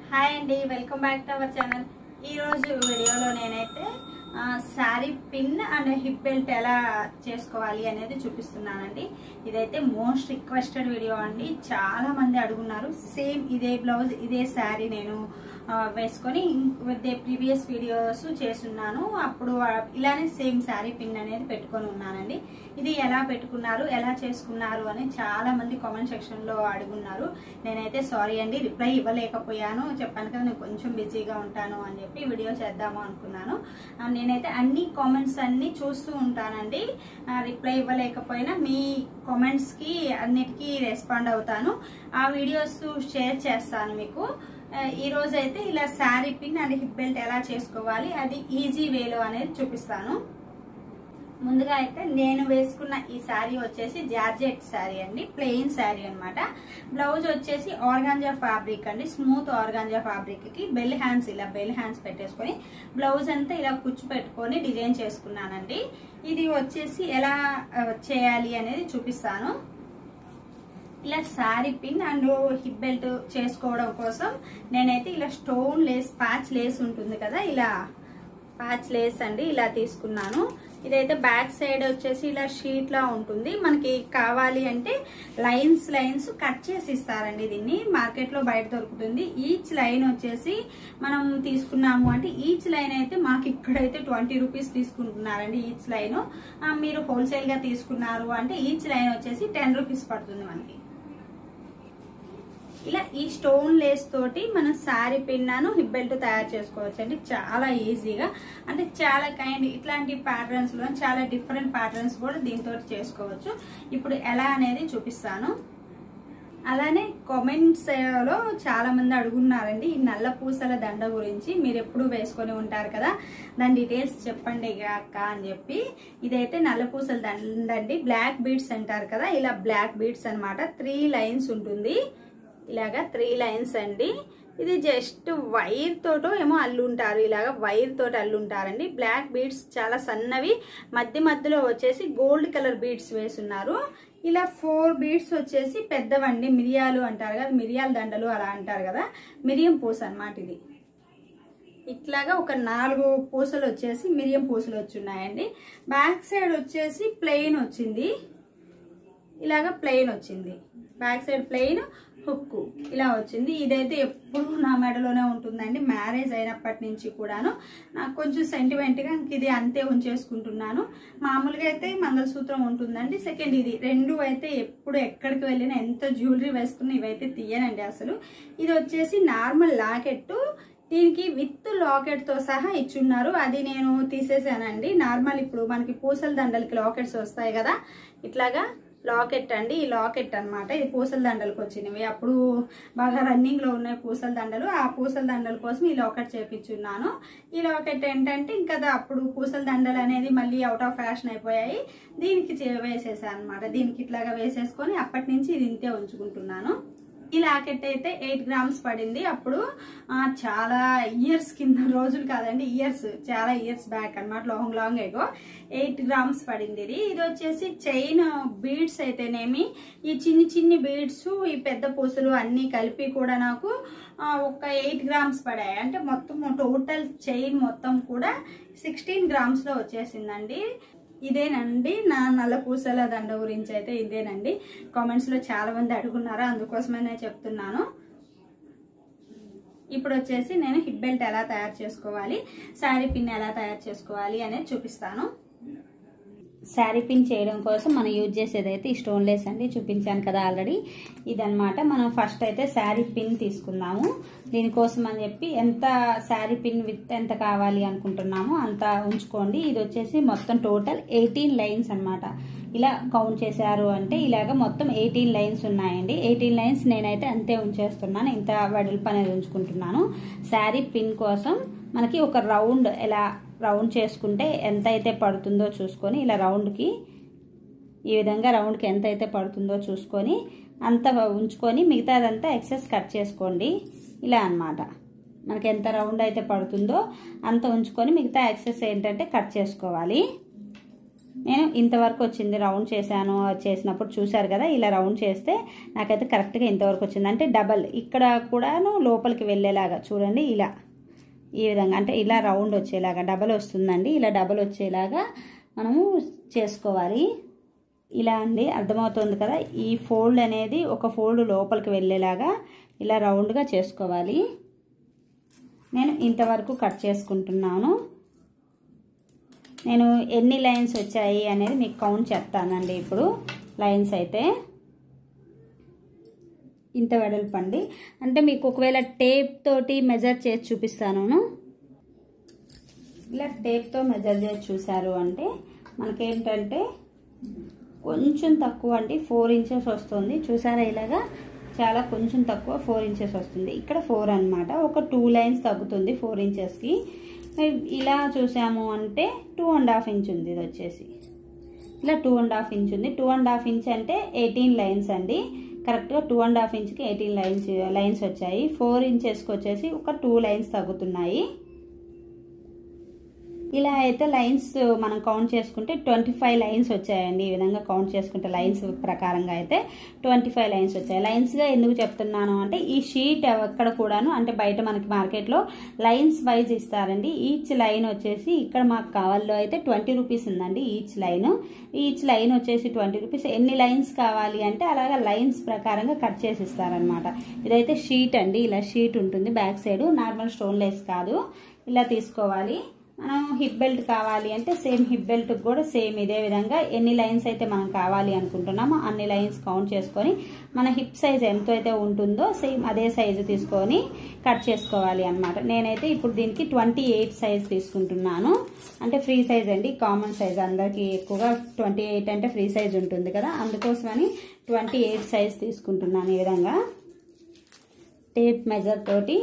hi అండి welcome back to our channel ఈ రోజు వీడియోలో నేనైతే ఆ, sari pin and hip belt ఎలా చేసుకోవాలి అనేది చూపిస్తున్నానండి ఇదైతే మోస్ట్ రిక్వెస్టెడ్ వీడియో అండి చాలా మంది అడుగున్నారు సేమ్ ఇదే బ్లౌజ్ ఇదే శారీ నేను ఆ, వేసుకొని ఇదే ప్రీవియస్ వీడియోస్ చేస్తున్నాను అప్పుడు ఆ, ఇలానే సేమ్ శారీ పిన్ అనేది పెట్టుకొని ఉన్నానండి ఇది ఎలా పెట్టుకున్నారు ఎలా చేసుకున్నారు అని చాలా మంది కామెంట్ సెక్షన్ లో అడుగున్నారు నేనైతే సారీ అండి రిప్లై ఇవ్వలేకపోయాను చెప్పాను కదా నేను కొంచెం బిజీగా ఉంటాను అని చెప్పి వీడియో చేద్దాము అనుకున్నాను ఆ, నేనైతే అన్ని కామెంట్స్ అన్ని చూస్తూ ఉంటానండి రిప్లై ఇవ్వలేకపోయినా మీ కామెంట్స్ కి అన్నిటికీ రెస్పాండ్ అవుతాను ఆ వీడియోస్ షేర్ చేస్తాను మీకు ఆ, ఈ రోజు అయితే ఇలా sari pin and hip belt ఎలా చేసుకోవాలి అది ఈజీ వేలో అనేది చూపిస్తాను ముందుగా అయితే నేను వేసుకున్న ఈ శారీ వచ్చేసి జార్జెట్ శారీ అండి ప్లెయిన్ శారీ అన్నమాట బ్లౌజ్ వచ్చేసి ఆర్గాంజా ఫ్యాబ్రిక్ అండి స్మూత్ ఆర్గాంజా ఫ్యాబ్రిక్ కి బెల్ హ్యాండ్స్ ఇలా బెల్ హ్యాండ్స్ పెట్టేసుకొని బ్లౌజ్ అంతా ఇలా కుచ్చు పెట్టుకొని డిజైన్ చేసుకున్నానండి ఇది వచ్చేసి ఎలా ఆ, చేయాలి అనేది చూపిస్తాను ఇలా sari pin and hip belt చేసుకోవడం కోసం నేనైతే ఇలా స్టోన్ లేస్ ప్యాచ్ లేస్ ఉంటుంది కదా ఇలా ప్యాచ్ లేస్ అండి ఇలా తీసుకున్నాను ఇదైతే బ్యాక్ సైడ్ వచ్చేసి ఇలా షీట్ లా ఉంటుంది మనకి కావాలి అంటే లైన్స్ లైన్స్ కట్ చేసి ఇస్తారండి దీన్ని మార్కెట్ లో బయట దొరుకుతుంది ఈచ్ లైన్ వచ్చేసి మనం తీసుకున్నాము అంటే ఈచ్ లైన్ అయితే మాకు ఇక్కడైతే ట్వంటీ రూపీస్ తీసుకుంటున్నారండి ఈచ్ లైన్ మీరు హోల్సేల్ గా తీసుకున్నారు అంటే ఈచ్ లైన్ వచ్చేసి టెన్ రూపీస్ పడుతుంది మనకి ఇలా ఈ స్టోన్ లేస్ తోటి మనం శారీ పిన్నాను హిప్ బెల్ట్ తయారు చేసుకోవచ్చు అండి చాలా ఈజీగా అంటే చాలా కైండ్ ఇట్లాంటి ప్యాటర్న్స్ లో చాలా డిఫరెంట్ ప్యాటర్న్స్ కూడా దీంతో చేసుకోవచ్చు ఇప్పుడు ఎలా అనేది చూపిస్తాను అలానే కామెంట్స్ లో చాలా మంది అడుగున్నారండి ఈ నల్ల పూసల దండ గురించి మీరు ఎప్పుడు వేసుకొని ఉంటారు కదా దాని డీటెయిల్స్ చెప్పండి అక్క అని చెప్పి ఇదైతే నల్ల పూసల దండ అండి బ్లాక్ బీడ్స్ అంటారు కదా ఇలా బ్లాక్ బీడ్స్ అన్నమాట త్రీ లైన్స్ ఉంటుంది ఇలాగా త్రీ లైన్స్ అండి ఇది జస్ట్ వైర్ తోటో ఏమో అల్లుంటారు ఇలాగా వైర్ తోటి అల్లుంటారండి బ్లాక్ బీడ్స్ చాలా సన్నవి మధ్య మధ్యలో వచ్చేసి గోల్డ్ కలర్ బీడ్స్ వేసున్నారు ఇలా ఫోర్ బీడ్స్ వచ్చేసి పెద్దవండి మిరియాలు అంటారు కదా మిరియాల దండలు అలా అంటారు కదా మిరియం పూస అన్నమాట ఇది ఇట్లాగా ఒక నాలుగు పూసలు వచ్చేసి మిరియం పూసలు వచ్చున్నాయండి బ్యాక్ సైడ్ వచ్చేసి ప్లెయిన్ వచ్చింది ఇలాగా ప్లెయిన్ వచ్చింది బ్యాక్ సైడ్ ప్లెయిన్ హుక్ ఇలా వచ్చింది ఇదైతే ఎప్పుడు నా మెడలోనే ఉంటుందండి మ్యారేజ్ అయినప్పటి నుంచి కూడాను నాకు కొంచెం సెంటిమెంట్గా ఇంక ఇది అంతే ఉంచేసుకుంటున్నాను మామూలుగా అయితే మంగళసూత్రం ఉంటుందండి సెకండ్ ఇది రెండు అయితే ఎప్పుడు ఎక్కడికి వెళ్ళినా ఎంత జ్యువెలరీ వేసుకున్నా ఇవైతే తీయనండి అసలు ఇది వచ్చేసి నార్మల్ లాకెట్టు దీనికి విత్ లాకెట్ తో సహా ఇచ్చున్నారు అది నేను తీసేసానండి నార్మల్ ఇప్పుడు మనకి పూసల దండలకి లాకెట్స్ వస్తాయి కదా ఇట్లాగా లాకెట్ అండి ఈ లాకెట్ అన్నమాట ఇది పూసల దండలకు వచ్చినవి అప్పుడు బాగా రన్నింగ్ లో ఉన్నాయి పూసల దండలు ఆ పూసల దండల కోసం ఈ లాకెట్ చేపించున్నాను ఈ లాకెట్ ఏంటంటే ఇంకా దా- అప్పుడు పూసల దండలు అనేది మళ్ళీ అవుట్ ఆఫ్ ఫ్యాషన్ అయిపోయాయి దీనికి చే- వేసేసాను అనమాట దీనికి ఇట్లాగా వేసేసుకొని అప్పటి నుంచి ఇది ఇంతే ఉంచుకుంటున్నాను ఈ లాకెట్ అయితే ఎయిట్ గ్రామ్స్ పడింది అప్పుడు ఆ, చాలా ఇయర్స్ కింద రోజులు కాదండి ఇయర్స్ చాలా ఇయర్స్ బ్యాక్ అన్నమాట long long ago eight grams పడింది ఇది ఇది వచ్చేసి చైన్ బీడ్స్ అయితేనేమి ఈ చిన్ని చిన్ని బీడ్స్ ఈ పెద్ద పూసలు అన్ని కలిపి కూడా నాకు ఆ, ఒక ఎయిట్ గ్రామ్స్ పడాయి అంటే మొత్తం టోటల్ చైన్ మొత్తం కూడా సిక్స్టీన్ గ్రామ్స్ లో వచ్చేసిందండి ఇదేనండి నా నల్ల పూసల దండ గురించి అయితే ఇదేనండి కామెంట్స్ లో చాలా మంది అడుగున్నారు అందుకోసమే నేను చెప్తున్నాను ఇప్పుడు వచ్చేసి నేను హిప్ బెల్ట్ ఎలా తయారు చేసుకోవాలి శారీ పిన్ ఎలా తయారు చేసుకోవాలి అనేది చూపిస్తాను శారీ పిన్ చేయడం కోసం మనం యూజ్ చేసేది అయితే ఈ స్టోన్ లేస్ అండి చూపించాను కదా ఆల్రెడీ ఇదనమాట మనం ఫస్ట్ అయితే శారీ పిన్ తీసుకుందాము దీనికోసం అని చెప్పి ఎంత శారీ పిన్ విత్ ఎంత కావాలి అనుకుంటున్నామో అంత ఉంచుకోండి ఇది వచ్చేసి మొత్తం టోటల్ ఎయిటీన్ లైన్స్ అన్నమాట ఇలా కౌంట్ చేశారు అంటే ఇలాగ మొత్తం ఎయిటీన్ లైన్స్ ఉన్నాయండి ఎయిటీన్ లైన్స్ నేనైతే అంతే ఉంచేస్తున్నాను ఇంత వెడల్పు అనేది ఉంచుకుంటున్నాను శారీ పిన్ కోసం మనకి ఒక రౌండ్ ఎలా రౌండ్ చేసుకుంటే ఎంత అయితే పడుతుందో చూసుకొని ఇలా రౌండ్కి ఈ విధంగా రౌండ్కి ఎంత అయితే పడుతుందో చూసుకొని అంత ఉంచుకొని మిగతాదంతా ఎక్సెస్ కట్ చేసుకోండి ఇలా అన్నమాట మనకి ఎంత రౌండ్ అయితే పడుతుందో అంత ఉంచుకొని మిగతా ఎక్సెస్ ఏంటంటే కట్ చేసుకోవాలి నేను ఇంతవరకు వచ్చింది రౌండ్ చేశాను చేసినప్పుడు చూశారు కదా ఇలా రౌండ్ చేస్తే నాకైతే కరెక్ట్గా ఇంతవరకు వచ్చింది అంటే డబల్ ఇక్కడ కూడాను లోపలికి వెళ్ళేలాగా చూడండి ఇలా ఈ విధంగా అంటే ఇలా రౌండ్ వచ్చేలాగా డబల్ వస్తుందండి ఇలా డబల్ వచ్చేలాగా మనము చేసుకోవాలి ఇలా అండి అర్థమవుతుంది కదా ఈ ఫోల్డ్ అనేది ఒక ఫోల్డ్ లోపలికి వెళ్ళేలాగా ఇలా రౌండ్గా చేసుకోవాలి నేను ఇంతవరకు కట్ చేసుకుంటున్నాను నేను ఎన్ని లైన్స్ వచ్చాయి అనేది మీకు కౌంట్ చెప్తానండి ఇప్పుడు లైన్స్ అయితే ఇంత వెడల్పండి అంటే మీకు ఒకవేళ టేప్ తోటి మెజర్ చేసి చూపిస్తాను ఇలా టేప్తో మెజర్ చేసి చూసారు అంటే మనకేంటంటే కొంచెం తక్కువ అండి ఫోర్ ఇంచెస్ వస్తుంది చూసారా ఇలాగా చాలా కొంచెం తక్కువ ఫోర్ ఇంచెస్ వస్తుంది ఇక్కడ ఫోర్ అనమాట ఒక టూ లైన్స్ తగ్గుతుంది ఫోర్ ఇంచెస్కి ఇలా చూసాము అంటే టూ అండ్ హాఫ్ ఇంచ్ ఉంది ఇది వచ్చేసి ఇలా టూ అండ్ హాఫ్ ఇంచ్ ఉంది టూ అండ్ హాఫ్ ఇంచ్ అంటే ఎయిటీన్ లైన్స్ అండి కరెక్ట్గా టూ అండ్ హాఫ్ ఇంచ్కి ఎయిటీన్ లైన్స్ లైన్స్ వచ్చాయి ఫోర్ ఇంచెస్కి వచ్చేసి ఒక టూ లైన్స్ తగ్గుతున్నాయి ఇలా అయితే లైన్స్ మనం కౌంట్ చేసుకుంటే ట్వంటీ ఫైవ్ లైన్స్ వచ్చాయండి ఈ విధంగా కౌంట్ చేసుకుంటే లైన్స్ ప్రకారంగా అయితే ట్వంటీ ఫైవ్ లైన్స్ వచ్చాయి లైన్స్గా ఎందుకు చెప్తున్నాను అంటే ఈ షీట్ ఎక్కడ కూడాను అంటే బయట మనకి మార్కెట్లో లైన్స్ వైజ్ ఇస్తారండి ఈచ్ లైన్ వచ్చేసి ఇక్కడ మాకు కావాలో అయితే ట్వంటీ రూపీస్ ఉందండి ఈచ్ లైన్ ఈచ్ లైన్ వచ్చేసి ట్వంటీ రూపీస్ ఎన్ని లైన్స్ కావాలి అంటే అలాగా లైన్స్ ప్రకారంగా కట్ చేసి ఇస్తారనమాట ఇదైతే షీట్ అండి ఇలా షీట్ ఉంటుంది back side normal stone lace కాదు ఇలా తీసుకోవాలి మనం హిప్ బెల్ట్ కావాలి అంటే సేమ్ హిప్ బెల్ట్ కూడా సేమ్ ఇదే విధంగా ఎన్ని లైన్స్ అయితే మనం కావాలి అనుకుంటున్నామో అన్ని లైన్స్ కౌంట్ చేసుకొని మన హిప్ సైజ్ ఎంత అయితే ఉంటుందో సేమ్ అదే సైజు తీసుకొని కట్ చేసుకోవాలి అనమాట నేనైతే ఇప్పుడు దీనికి ట్వంటీ ఎయిట్ సైజ్ తీసుకుంటున్నాను అంటే ఫ్రీ సైజ్ అండి కామన్ సైజ్ అందరికీ ఎక్కువగా ట్వంటీ ఎయిట్ అంటే ఫ్రీ సైజ్ ఉంటుంది కదా అందుకోసమని ట్వంటీ ఎయిట్ సైజ్ తీసుకుంటున్నాను ఈ విధంగా టేప్ మెజర్ తోటి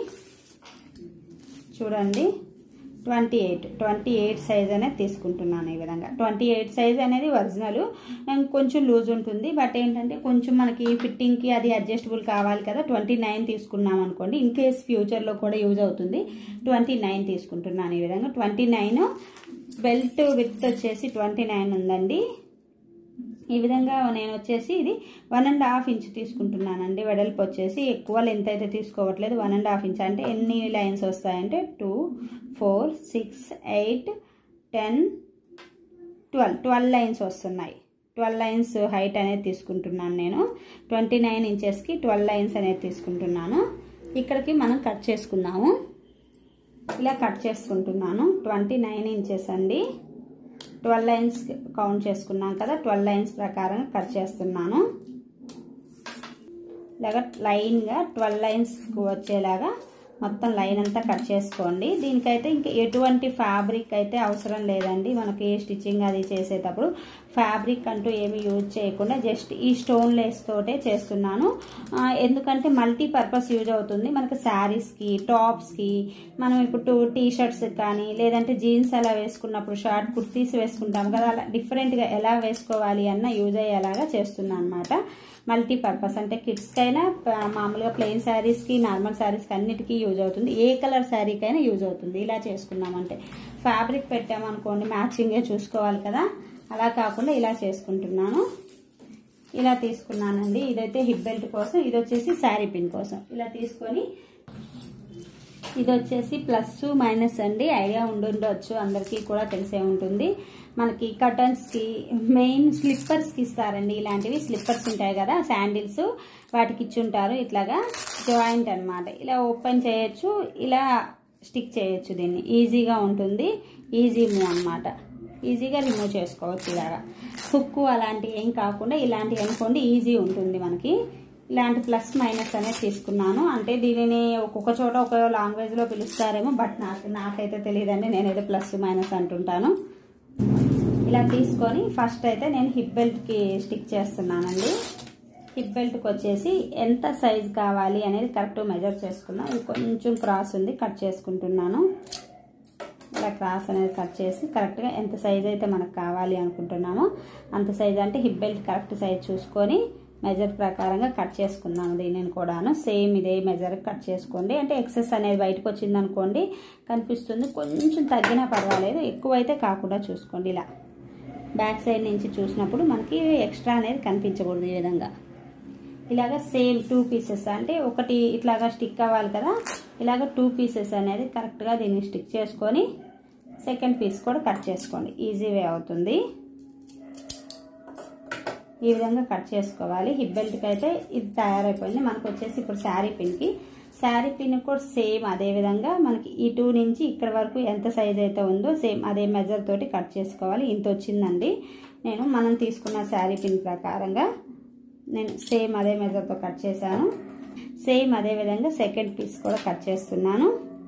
చూడండి twenty eight twenty eight size అనేది తీసుకుంటున్నాను ఈ విధంగా ట్వంటీ ఎయిట్ సైజ్ అనేది ఒరిజినల్ కొంచెం లూజ్ ఉంటుంది బట్ ఏంటంటే కొంచెం మనకి ఫిట్టింగ్కి అది అడ్జస్టబుల్ కావాలి కదా ట్వంటీ నైన్ తీసుకున్నాం అనుకోండి ఇన్ కేస్ ఫ్యూచర్లో కూడా యూజ్ అవుతుంది ట్వంటీ నైన్ తీసుకుంటున్నాను ఈ విధంగా ట్వంటీ నైన్ బెల్ట్ విత్ వచ్చేసి ట్వంటీ నైన్ ఉందండి ఈ విధంగా నేను వచ్చేసి ఇది వన్ అండ్ హాఫ్ ఇంచ్ తీసుకుంటున్నానండి వెడల్పు వచ్చేసి ఎక్కువ లెంత్ అయితే తీసుకోవట్లేదు వన్ అండ్ హాఫ్ ఇంచ్ అంటే ఎన్ని లైన్స్ వస్తాయంటే two four six eight ten twelve twelve lines వస్తున్నాయి ట్వెల్వ్ లైన్స్ హైట్ అనేది తీసుకుంటున్నాను నేను ట్వంటీ నైన్ ఇంచెస్కి ట్వెల్వ్ లైన్స్ అనేది తీసుకుంటున్నాను ఇక్కడికి మనం కట్ చేసుకుందాము ఇలా కట్ చేసుకుంటున్నాను ట్వంటీ నైన్ ఇంచెస్ అండి ట్వెల్వ్ లైన్స్ కౌంట్ చేసుకున్నాం కదా ట్వెల్వ్ లైన్స్ ప్రకారం కట్ చేస్తున్నాను ఇలాగా లైన్గా ట్వెల్వ్ లైన్స్ వచ్చేలాగా మొత్తం లైన్ అంతా కట్ చేసుకోండి దీనికైతే ఇంకా ఎటువంటి ఫ్యాబ్రిక్ అయితే అవసరం లేదండి మనకి స్టిచ్చింగ్ అది చేసేటప్పుడు ఫ్యాబ్రిక్ అంటూ ఏమి యూజ్ చేయకుండా జస్ట్ ఈ స్టోన్ లేస్ తోటే చేస్తున్నాను ఎందుకంటే మల్టీ పర్పస్ యూజ్ అవుతుంది మనకి శారీస్కి టాప్స్కి మనం ఇప్పుడు టీ షర్ట్స్ కానీ లేదంటే జీన్స్ అలా వేసుకున్నప్పుడు షార్ట్ కుర్తీస్ వేసుకుంటాం కదా అలా డిఫరెంట్గా ఎలా వేసుకోవాలి అన్న యూజ్ అయ్యేలాగా చేస్తున్నాను అనమాట మల్టీ పర్పస్ అంటే కిడ్స్కైనా మామూలుగా ప్లెయిన్ శారీస్కి నార్మల్ శారీస్కి అన్నిటికీ యూజ్ అవుతుంది ఏ కలర్ శారీకైనా యూజ్ అవుతుంది ఇలా చేసుకున్నామంటే ఫ్యాబ్రిక్ పెట్టామనుకోండి మ్యాచింగే చూసుకోవాలి కదా అలా కాకుండా ఇలా చేసుకుంటున్నాను ఇలా తీసుకున్నానండి ఇదైతే హిప్ బెల్ట్ కోసం ఇది వచ్చేసి శారీ పిన్ కోసం ఇలా తీసుకొని ఇది వచ్చేసి ప్లస్ మైనస్ అండి ఐడియా ఉండుండొచ్చు అందరికీ కూడా తెలిసే ఉంటుంది మనకి కటన్స్కి మెయిన్ స్లిప్పర్స్కి ఇస్తారండి ఇలాంటివి స్లిప్పర్స్ ఉంటాయి కదా శాండిల్స్ వాటికి ఇచ్చుంటారు ఇట్లాగా జాయింట్ అనమాట ఇలా ఓపెన్ చేయొచ్చు ఇలా స్టిక్ చేయొచ్చు దీన్ని ఈజీగా ఉంటుంది ఈజీ మూవ్ అనమాట ఈజీగా రిమూవ్ చేసుకోవచ్చు ఇలాగా హుక్కు అలాంటివి ఏం కాకుండా ఇలాంటివి అనుకోండి ఈజీ ఉంటుంది మనకి ఇలాంటి ప్లస్ మైనస్ అనేది తీసుకున్నాను అంటే దీనిని ఒక్కొక్క చోట ఒక లాంగ్వేజ్లో పిలుస్తారేమో బట్ నాకు నాకైతే తెలియదండి నేనైతే ప్లస్ మైనస్ అంటుంటాను ఇలా తీసుకొని ఫస్ట్ అయితే నేను హిప్ బెల్ట్కి స్టిక్ చేస్తున్నానండి హిప్ బెల్ట్కి వచ్చేసి ఎంత సైజ్ కావాలి అనేది కరెక్ట్ మెజర్ చేసుకున్నాను ఇది కొంచెం క్రాస్ ఉంది కట్ చేసుకుంటున్నాను ఇలా క్రాస్ అనేది కట్ చేసి కరెక్ట్గా ఎంత సైజ్ అయితే మనకు కావాలి అనుకుంటున్నామో అంత సైజ్ అంటే హిప్ బెల్ట్ కరెక్ట్ సైజ్ చూసుకొని మెజర్ ప్రకారంగా కట్ చేసుకున్నాను దీనిని కూడాను సేమ్ ఇదే మెజర్ కట్ చేసుకోండి అంటే ఎక్సెస్ అనేది బయటకు వచ్చింది అనుకోండి కనిపిస్తుంది కొంచెం తగ్గినా పర్వాలేదు ఎక్కువ అయితే కాకుండా చూసుకోండి ఇలా బ్యాక్ సైడ్ నుంచి చూసినప్పుడు మనకి ఎక్స్ట్రా అనేది కనిపించకూడదు ఈ విధంగా ఇలాగ సేమ్ టూ పీసెస్ అంటే ఒకటి ఇట్లాగా స్టిక్ అవ్వాలి కదా ఇలాగ టూ పీసెస్ అనేది కరెక్ట్గా దీన్ని స్టిక్ చేసుకొని సెకండ్ పీస్ కూడా కట్ చేసుకోండి ఈజీ వే అవుతుంది ఈ విధంగా కట్ చేసుకోవాలి హిప్ బెల్ట్కి అయితే ఇది తయారైపోయింది మనకు వచ్చేసి ఇప్పుడు శారీ పిన్కి శారీ పిన్ కూడా సేమ్ అదే విధంగా మనకి ఈ టూ నుంచి ఇక్కడ వరకు ఎంత సైజ్ అయితే ఉందో సేమ్ అదే మెజర్ తోటి కట్ చేసుకోవాలి ఇంత వచ్చిందండి నేను మనం తీసుకున్న శారీ పిన్ ప్రకారంగా నేను సేమ్ అదే మెజర్తో కట్ చేశాను సేమ్ అదే విధంగా సెకండ్ పీస్ కూడా కట్ చేస్తున్నాను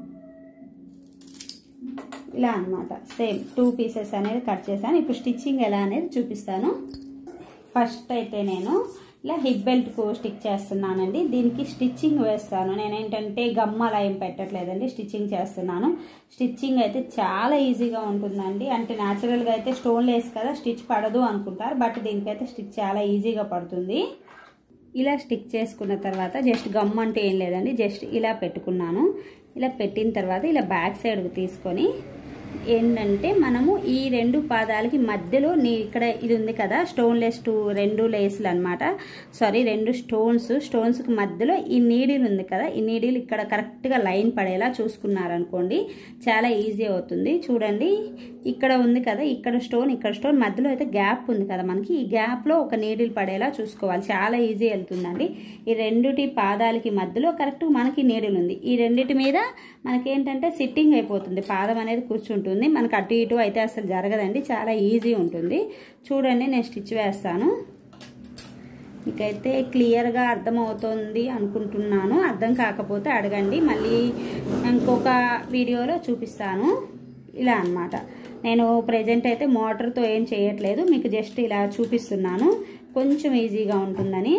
ఇలా అనమాట సేమ్ టూ పీసెస్ అనేది కట్ చేశాను ఇప్పుడు స్టిచ్చింగ్ ఎలా అనేది చూపిస్తాను ఫస్ట్ అయితే నేను ఇలా హిప్ బెల్ట్కు స్టిక్ చేస్తున్నానండి దీనికి స్టిచ్చింగ్ వేస్తాను నేను ఏంటంటే గమ్ అలా ఏం పెట్టట్లేదండి స్టిచ్చింగ్ చేస్తున్నాను స్టిచ్చింగ్ అయితే చాలా ఈజీగా ఉంటుందండి అంటే న్యాచురల్గా అయితే స్టోన్ లేస్ కదా స్టిచ్ పడదు అనుకుంటారు బట్ దీనికైతే స్టిచ్ చాలా ఈజీగా పడుతుంది ఇలా స్టిక్ చేసుకున్న తర్వాత జస్ట్ గమ్ అంటే ఏం లేదండి జస్ట్ ఇలా పెట్టుకున్నాను ఇలా పెట్టిన తర్వాత ఇలా బ్యాక్ సైడ్కి తీసుకొని ఏంటంటే మనము ఈ రెండు పాదాలకి మధ్యలో నీ ఇక్కడ ఇది ఉంది కదా స్టోన్ లెస్ టూ రెండు లేస్లు అనమాట సారీ రెండు స్టోన్స్ స్టోన్స్కి మధ్యలో ఈ నీడిల్ ఉంది కదా ఈ నీడిల్ ఇక్కడ కరెక్ట్గా లైన్ పడేలా చూసుకున్నారనుకోండి చాలా ఈజీ అవుతుంది చూడండి ఇక్కడ ఉంది కదా ఇక్కడ స్టోన్ ఇక్కడ స్టోన్ మధ్యలో అయితే గ్యాప్ ఉంది కదా మనకి ఈ గ్యాప్లో ఒక నీడిల్ పడేలా చూసుకోవాలి చాలా ఈజీ వెళ్తుందండి ఈ రెండుటి పాదాలకి మధ్యలో కరెక్ట్ మనకి నీడిల్ ఉంది ఈ రెండిటి మీద మనకి ఏంటంటే సిట్టింగ్ అయిపోతుంది పాదం అనేది కూర్చుంటుంది మనకు అటు ఇటు అయితే అసలు జరగదండి చాలా ఈజీ ఉంటుంది చూడండి నేను స్టిచ్ వేస్తాను మీకైతే క్లియర్గా అర్థమవుతుంది అనుకుంటున్నాను అర్థం కాకపోతే అడగండి మళ్ళీ ఇంకొక వీడియోలో చూపిస్తాను ఇలా అనమాట నేను ప్రజెంట్ అయితే మోటార్తో ఏం చేయట్లేదు మీకు జస్ట్ ఇలా చూపిస్తున్నాను కొంచెం ఈజీగా ఉంటుందని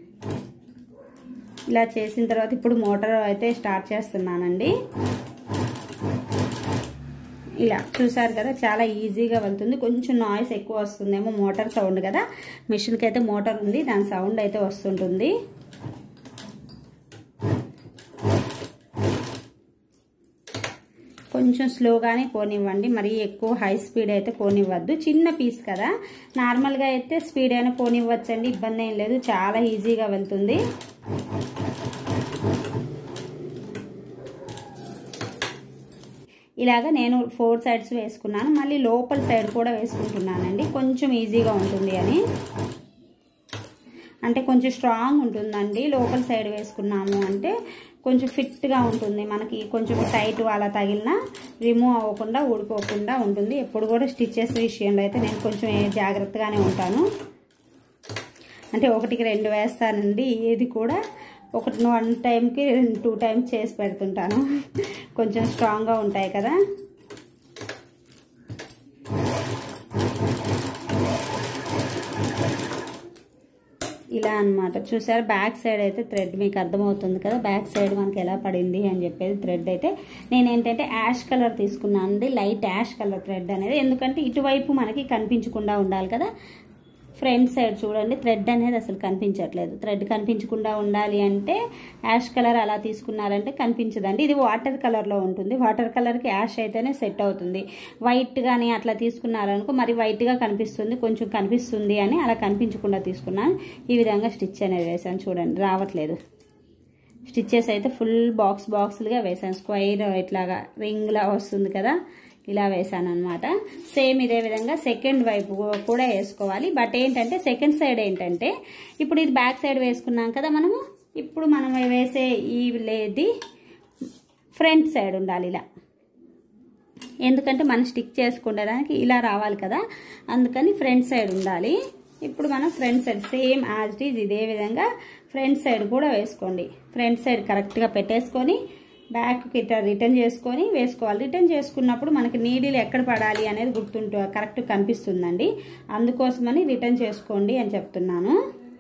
ఇలా చేసిన తర్వాత ఇప్పుడు మోటార్ అయితే స్టార్ట్ చేస్తున్నానండి ఇలా చూసారు కదా చాలా ఈజీగా వెళ్తుంది కొంచెం నాయిస్ ఎక్కువ వస్తుందేమో మోటార్ సౌండ్ కదా మిషన్కి అయితే మోటార్ ఉంది దాని సౌండ్ అయితే వస్తుంటుంది కొంచెం స్లోగానే పోనివ్వండి మరి ఎక్కువ హై స్పీడ్ అయితే పోనివ్వద్దు చిన్న పీస్ కదా నార్మల్గా అయితే స్పీడ్ అయినా పోనివ్వచ్చండి ఇబ్బంది ఏం లేదు చాలా ఈజీగా వెళ్తుంది ఇలాగ నేను ఫోర్ సైడ్స్ వేసుకున్నాను మళ్ళీ లోపల సైడ్ కూడా వేసుకుంటున్నానండి కొంచెం ఈజీగా ఉంటుంది అని అంటే కొంచెం స్ట్రాంగ్ ఉంటుందండి లోపల సైడ్ వేసుకున్నాము అంటే కొంచెం ఫిట్గా ఉంటుంది మనకి కొంచెం టైట్ అలా తగిలినా రిమూవ్ అవ్వకుండా ఊడిపోకుండా ఉంటుంది ఎప్పుడు కూడా స్టిచ్చెస్ విషయంలో అయితే నేను కొంచెం జాగ్రత్తగానే ఉంటాను అంటే ఒకటికి రెండు వేస్తానండి ఏది కూడా ఒకటి వన్ టైంకి టూ టైమ్స్ చేసి పెడుతుంటాను కొంచెం స్ట్రాంగ్గా ఉంటాయి కదా ఇలా అనమాట చూసారు బ్యాక్ సైడ్ అయితే థ్రెడ్ మీకు అర్థమవుతుంది కదా బ్యాక్ సైడ్ మనకి ఎలా పడింది అని చెప్పేది థ్రెడ్ అయితే నేను ఏంటంటే యాష్ కలర్ తీసుకున్నాను అండి లైట్ యాష్ కలర్ థ్రెడ్ అనేది ఎందుకంటే ఇటువైపు మనకి కనిపించకుండా ఉండాలి కదా ఫ్రంట్ సైడ్ చూడండి థ్రెడ్ అనేది అసలు కనిపించట్లేదు థ్రెడ్ కనిపించకుండా ఉండాలి అంటే యాష్ కలర్ అలా తీసుకున్నారంటే కనిపించదండి ఇది వాటర్ కలర్లో ఉంటుంది వాటర్ కలర్కి యాష్ అయితేనే సెట్ అవుతుంది వైట్ కానీ అట్లా తీసుకున్నారనుకో మరి వైట్గా కనిపిస్తుంది కొంచెం కనిపిస్తుంది అని అలా కనిపించకుండా తీసుకున్నాను ఈ విధంగా స్టిచ్ అనేది వేసాను చూడండి రావట్లేదు స్టిచ్చెస్ అయితే ఫుల్ బాక్స్ బాక్స్లుగా వేసాను స్క్వైర్ ఇట్లాగా రింగ్లా వస్తుంది కదా ఇలా వేసాను అనమాట సేమ్ ఇదే విధంగా సెకండ్ వైపు కూడా వేసుకోవాలి బట్ ఏంటంటే సెకండ్ సైడ్ ఏంటంటే ఇప్పుడు ఇది బ్యాక్ సైడ్ వేసుకున్నాం కదా మనము ఇప్పుడు మనం వేసే ఈ లేది ఫ్రంట్ సైడ్ ఉండాలి ఇలా ఎందుకంటే మనం స్టిక్ చేసుకునేదానికి ఇలా రావాలి కదా అందుకని ఫ్రంట్ సైడ్ ఉండాలి ఇప్పుడు మనం front side same as it is ఇదే విధంగా ఫ్రంట్ సైడ్ కూడా వేసుకోండి ఫ్రంట్ సైడ్ కరెక్ట్గా పెట్టేసుకొని బ్యాక్కి ఇట్లా రిటర్న్ చేసుకొని వేసుకోవాలి రిటర్న్ చేసుకున్నప్పుడు మనకి నీడిల్ ఎక్కడ పడాలి అనేది గుర్తుంటు కరెక్ట్ కనిపిస్తుందండి అందుకోసమని రిటర్న్ చేసుకోండి అని చెప్తున్నాను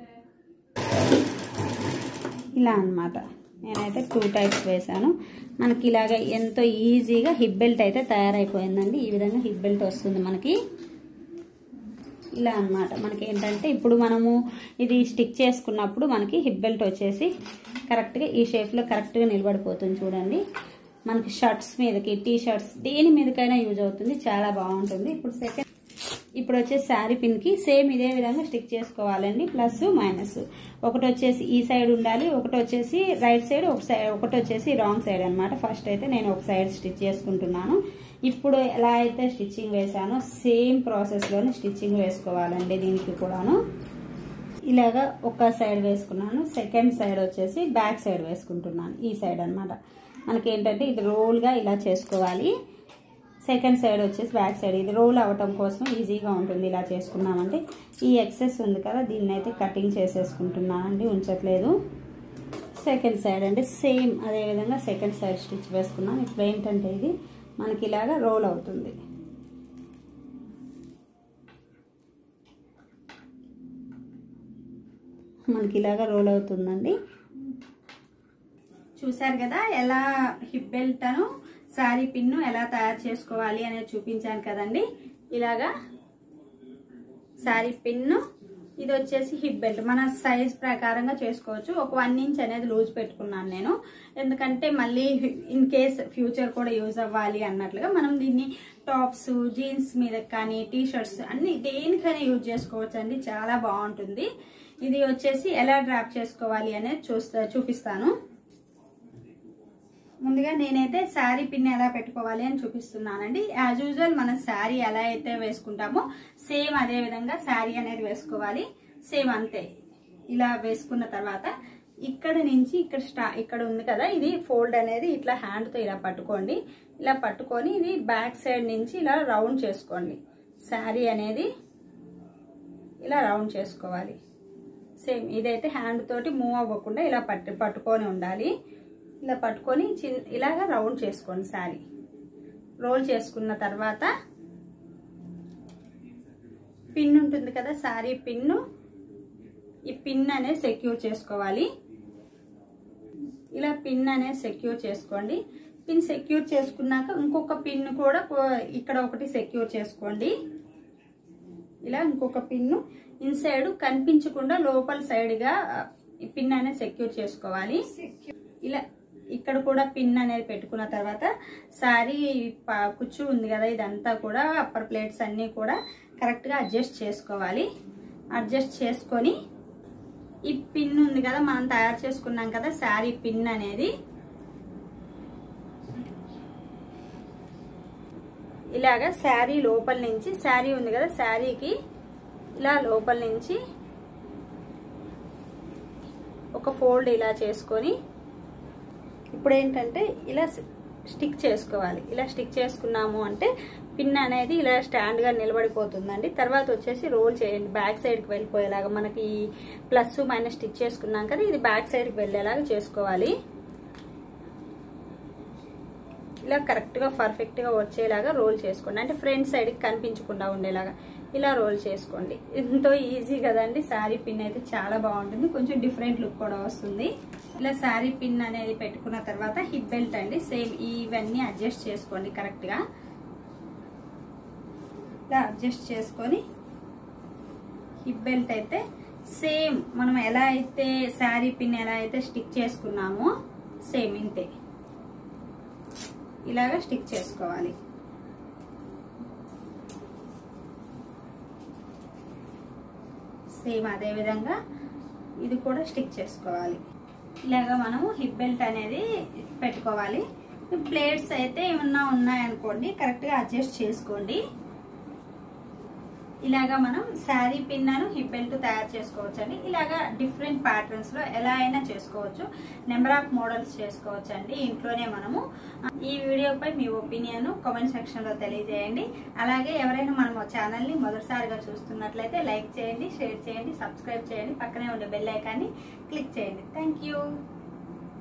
ఇలా అనమాట నేనైతే టూ టైప్స్ వేసాను మనకి ఇలాగ ఎంతో ఈజీగా హిప్ బెల్ట్ అయితే తయారైపోయిందండి ఈ విధంగా హిప్ బెల్ట్ వస్తుంది మనకి ఇలా అనమాట మనకి ఏంటంటే ఇప్పుడు మనము ఇది స్టిక్ చేసుకున్నప్పుడు మనకి హిప్ బెల్ట్ వచ్చేసి కరెక్ట్గా ఈ షేప్లో కరెక్ట్గా నిలబడిపోతుంది చూడండి మనకి షర్ట్స్ మీదకి టీ షర్ట్స్ దేని మీదకైనా యూజ్ అవుతుంది చాలా బాగుంటుంది ఇప్పుడు సెకండ్ ఇప్పుడు వచ్చేసి శారీ పిన్కి సేమ్ ఇదే విధంగా స్టిక్ చేసుకోవాలండి ప్లస్ మైనస్ ఒకటి వచ్చేసి ఈ సైడ్ ఉండాలి ఒకటి వచ్చేసి రైట్ సైడ్ ఒక సైడ్ ఒకటి వచ్చేసి రాంగ్ సైడ్ అనమాట ఫస్ట్ అయితే నేను ఒక సైడ్ స్టిచ్ చేసుకుంటున్నాను ఇప్పుడు ఎలా అయితే స్టిచ్చింగ్ వేసానో సేమ్ ప్రాసెస్లోనే స్టిచ్చింగ్ వేసుకోవాలండి దీనికి కూడాను ఇలాగా ఒక సైడ్ వేసుకున్నాను సెకండ్ సైడ్ వచ్చేసి బ్యాక్ సైడ్ వేసుకుంటున్నాను ఈ సైడ్ అనమాట మనకి ఏంటంటే ఇది రోల్గా ఇలా చేసుకోవాలి సెకండ్ సైడ్ వచ్చేసి బ్యాక్ సైడ్ ఇది రోల్ అవ్వటం కోసం ఈజీగా ఉంటుంది ఇలా చేసుకున్నామంటే ఈ ఎక్సెస్ ఉంది కదా దీన్ని అయితే కటింగ్ చేసేసుకుంటున్నానండి ఉంచట్లేదు సెకండ్ సైడ్ అంటే సేమ్ అదేవిధంగా సెకండ్ సైడ్ స్టిచ్ వేసుకున్నాను ఇప్పుడు ఏంటంటే ఇది మనకి ఇలాగా రోల్ అవుతుంది మనకి ఇలాగా రోల్ అవుతుందండి చూసారు కదా ఎలా హిప్ బెల్ట్ను శారీ పిన్ను ఎలా తయారు చేసుకోవాలి అనేది చూపించాను కదండి ఇలాగా శారీ పిన్ను ఇది వచ్చేసి హిప్ బెల్ట్ మన సైజ్ ప్రకారంగా చేసుకోవచ్చు ఒక వన్ ఇంచ్ అనేది లూజ్ పెట్టుకున్నాను నేను ఎందుకంటే మళ్ళీ ఇన్ కేస్ ఫ్యూచర్ కూడా యూజ్ అవ్వాలి అన్నట్లుగా మనం దీన్ని టాప్స్ జీన్స్ మీద కానీ టీ షర్ట్స్ అన్ని దేనికైనా యూజ్ చేసుకోవచ్చు అండి చాలా బాగుంటుంది ఇది వచ్చేసి ఎలా డ్రాప్ చేసుకోవాలి అనేది చూస్తా చూపిస్తాను ముందుగా నేనైతే శారీ పిన్ ఎలా పెట్టుకోవాలి అని చూపిస్తున్నానండి యాజ్ యూజువల్ మనం శారీ ఎలా అయితే వేసుకుంటామో సేమ్ అదే విధంగా శారీ అనేది వేసుకోవాలి సేమ్ అంతే ఇలా వేసుకున్న తర్వాత ఇక్కడ నుంచి ఇక్కడ స్టా ఇక్కడ ఉంది కదా ఇది ఫోల్డ్ అనేది ఇట్లా హ్యాండ్తో ఇలా పట్టుకోండి ఇలా పట్టుకొని ఇది బ్యాక్ సైడ్ నుంచి ఇలా రౌండ్ చేసుకోండి శారీ అనేది ఇలా రౌండ్ చేసుకోవాలి సేమ్ ఇదైతే హ్యాండ్ తోటి మూవ్ అవ్వకుండా ఇలా పట్టు పట్టుకొని ఉండాలి ఇలా పట్టుకొని చిన్న ఇలాగా రౌండ్ చేసుకోండి శారీ రోల్ చేసుకున్న తర్వాత పిన్ ఉంటుంది కదా శారీ పిన్ను ఈ పిన్ అనేది సెక్యూర్ చేసుకోవాలి ఇలా పిన్ అనేది సెక్యూర్ చేసుకోండి పిన్ సెక్యూర్ చేసుకున్నాక ఇంకొక పిన్ కూడా ఇక్కడ ఒకటి సెక్యూర్ చేసుకోండి ఇలా ఇంకొక పిన్ను ఇన్సైడ్ కనిపించకుండా లోపల సైడ్గా ఈ పిన్ అనేది సెక్యూర్ చేసుకోవాలి ఇలా ఇక్కడ కూడా పిన్ అనేది పెట్టుకున్న తర్వాత సారీ కుచ్చు ఉంది కదా ఇదంతా కూడా అప్పర్ ప్లేట్స్ అన్నీ కూడా కరెక్ట్గా అడ్జస్ట్ చేసుకోవాలి అడ్జస్ట్ చేసుకొని ఈ పిన్ ఉంది కదా మనం తయారు చేసుకున్నాం కదా శారీ పిన్ అనేది ఇలాగా శారీ లోపల నుంచి శారీ ఉంది కదా శారీకి ఇలా లోపల నుంచి ఒక ఫోల్డ్ ఇలా చేసుకొని ఇప్పుడు ఏంటంటే ఇలా స్టిక్ చేసుకోవాలి ఇలా స్టిక్ చేసుకున్నాము అంటే పిన్ అనేది ఇలా స్టాండ్గా నిలబడిపోతుందండి తర్వాత వచ్చేసి రోల్ చేయండి బ్యాక్ సైడ్కి వెళ్ళిపోయేలాగా మనకి ప్లస్ మైనస్ స్టిచ్ చేసుకున్నాం కదా ఇది బ్యాక్ సైడ్కి వెళ్ళేలాగా చేసుకోవాలి ఇలా కరెక్ట్గా పర్ఫెక్ట్గా వచ్చేలాగా రోల్ చేసుకోండి అంటే ఫ్రంట్ సైడ్కి కనిపించకుండా ఉండేలాగా ఇలా రోల్ చేసుకోండి ఎంతో ఈజీ కదండి శారీ పిన్ అయితే చాలా బాగుంటుంది కొంచెం డిఫరెంట్ లుక్ కూడా వస్తుంది ఇలా శారీ పిన్ అనేది పెట్టుకున్న తర్వాత హిప్ బెల్ట్ అండి సేమ్ ఇవన్నీ అడ్జస్ట్ చేసుకోండి కరెక్ట్గా ఇలా అడ్జస్ట్ చేసుకొని హిప్ బెల్ట్ అయితే సేమ్ మనం ఎలా అయితే శారీ పిన్ ఎలా అయితే స్టిక్ చేసుకున్నామో సేమ్ ఇంతే ఇలాగా స్టిక్ చేసుకోవాలి సేమ్ అదే విధంగా ఇది కూడా స్టిక్ చేసుకోవాలి ఇలాగా మనము హిప్ బెల్ట్ అనేది పెట్టుకోవాలి ప్లేట్స్ అయితే ఏమన్నా ఉన్నాయనుకోండి కరెక్ట్గా అడ్జస్ట్ చేసుకోండి ఇలాగా మనం శారీ పిన్నను హిప్ బెల్ట్ తయారు చేసుకోవచ్చు అండి ఇలాగా డిఫరెంట్ ప్యాటర్న్స్ లో ఎలా అయినా చేసుకోవచ్చు నెంబర్ ఆఫ్ మోడల్స్ చేసుకోవచ్చు అండి ఇంట్లోనే మనము ఈ వీడియోపై మీ ఒపీనియన్ కామెంట్ సెక్షన్ లో తెలియజేయండి అలాగే ఎవరైనా మన ఛానల్ ని మొదటిసారిగా చూస్తున్నట్లయితే లైక్ చేయండి షేర్ చేయండి సబ్స్క్రైబ్ చేయండి పక్కనే ఉండే బెల్ ఐకాన్ని క్లిక్ చేయండి థ్యాంక్